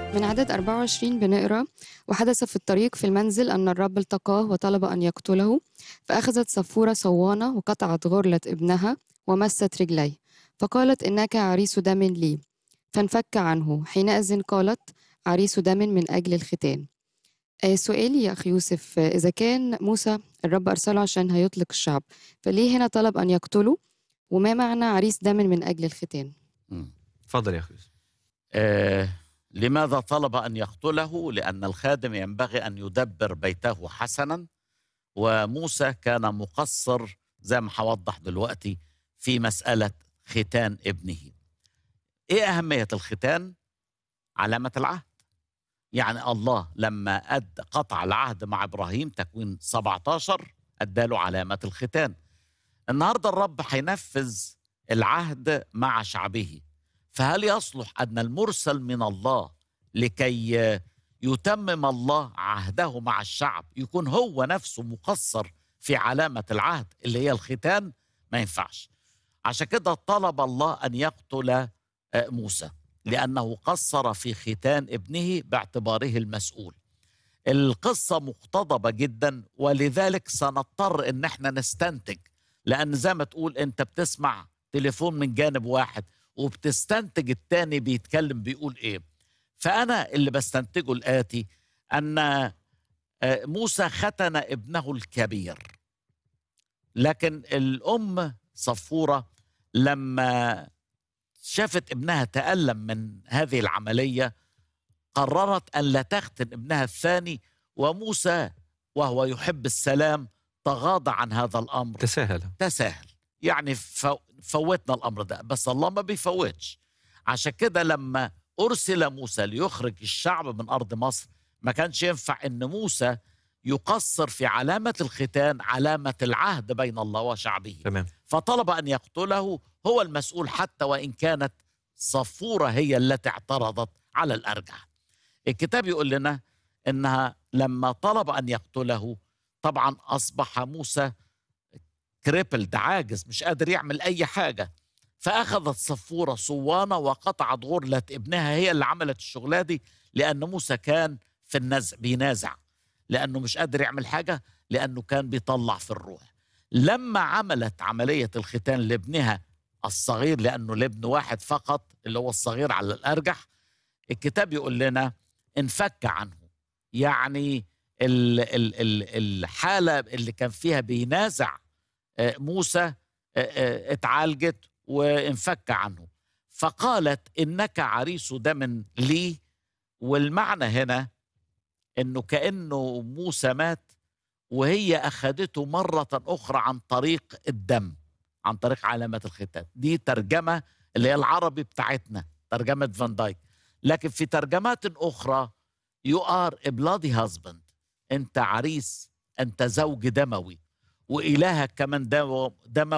من عدد 24 بنقرا وحدث في الطريق في المنزل أن الرب التقاه وطلب أن يقتله فأخذت صفورة صوانة وقطعت غرلة ابنها ومست رجليه فقالت إنك عريس دم لي فانفك عنه حينئذ قالت عريس دم من أجل الختان آه، سؤالي يا أخي يوسف آه، إذا كان موسى الرب أرسله عشان هيطلق الشعب فليه هنا طلب أن يقتله وما معنى عريس دم من أجل الختان مم. اتفضل يا اخي يوسف آه لماذا طلب أن يقتله؟ لأن الخادم ينبغي أن يدبر بيته حسنا وموسى كان مقصر زي ما هوضح دلوقتي في مسألة ختان ابنه إيه أهمية الختان؟ علامة العهد يعني الله لما أد قطع العهد مع إبراهيم تكوين 17 أداله علامة الختان النهاردة الرب هينفذ العهد مع شعبه فهل يصلح ان المرسل من الله لكي يتمم الله عهده مع الشعب يكون هو نفسه مقصر في علامه العهد اللي هي الختان ما ينفعش عشان كده طلب الله ان يقتل آه، موسى لانه قصر في ختان ابنه باعتباره المسؤول القصه مقتضبه جدا ولذلك سنضطر ان احنا نستنتج لان زي ما تقول انت بتسمع تليفون من جانب واحد وبتستنتج التاني بيتكلم بيقول ايه فانا اللي بستنتجه الاتي ان آه، موسى ختن ابنه الكبير لكن الام صفوره لما شافت ابنها تالم من هذه العمليه قررت ان لا تختن ابنها الثاني وموسى وهو يحب السلام تغاضى عن هذا الامر تساهل تساهل يعني فو- فوتنا الامر ده بس الله ما بيفوتش عشان كده لما ارسل موسى ليخرج الشعب من ارض مصر ما كانش ينفع ان موسى يقصر في علامه الختان علامه العهد بين الله وشعبه تمام فطلب ان يقتله هو المسؤول حتى وان كانت صفوره هي التي اعترضت على الارجح الكتاب يقول لنا انها لما طلب ان يقتله طبعا اصبح موسى كريبلد عاجز مش قادر يعمل اي حاجه فاخذت صفوره صوانه وقطعت غرله ابنها هي اللي عملت الشغلة دي لان موسى كان في النزع بينازع لانه مش قادر يعمل حاجه لانه كان بيطلع في الروح لما عملت عمليه الختان لابنها الصغير لانه لابن واحد فقط اللي هو الصغير على الارجح الكتاب يقول لنا انفك عنه يعني ال ال ال الحاله اللي كان فيها بينازع آه، موسى آه، آه، اتعالجت وانفك عنه فقالت انك عريس دم لي والمعنى هنا انه كانه موسى مات وهي اخذته مره اخرى عن طريق الدم عن طريق علامه الختان دي ترجمه اللي هي العربي بتاعتنا ترجمه فان دايك لكن في ترجمات اخرى يو ار بلادي هازبند انت عريس انت زوج دموي والهك كمان دموي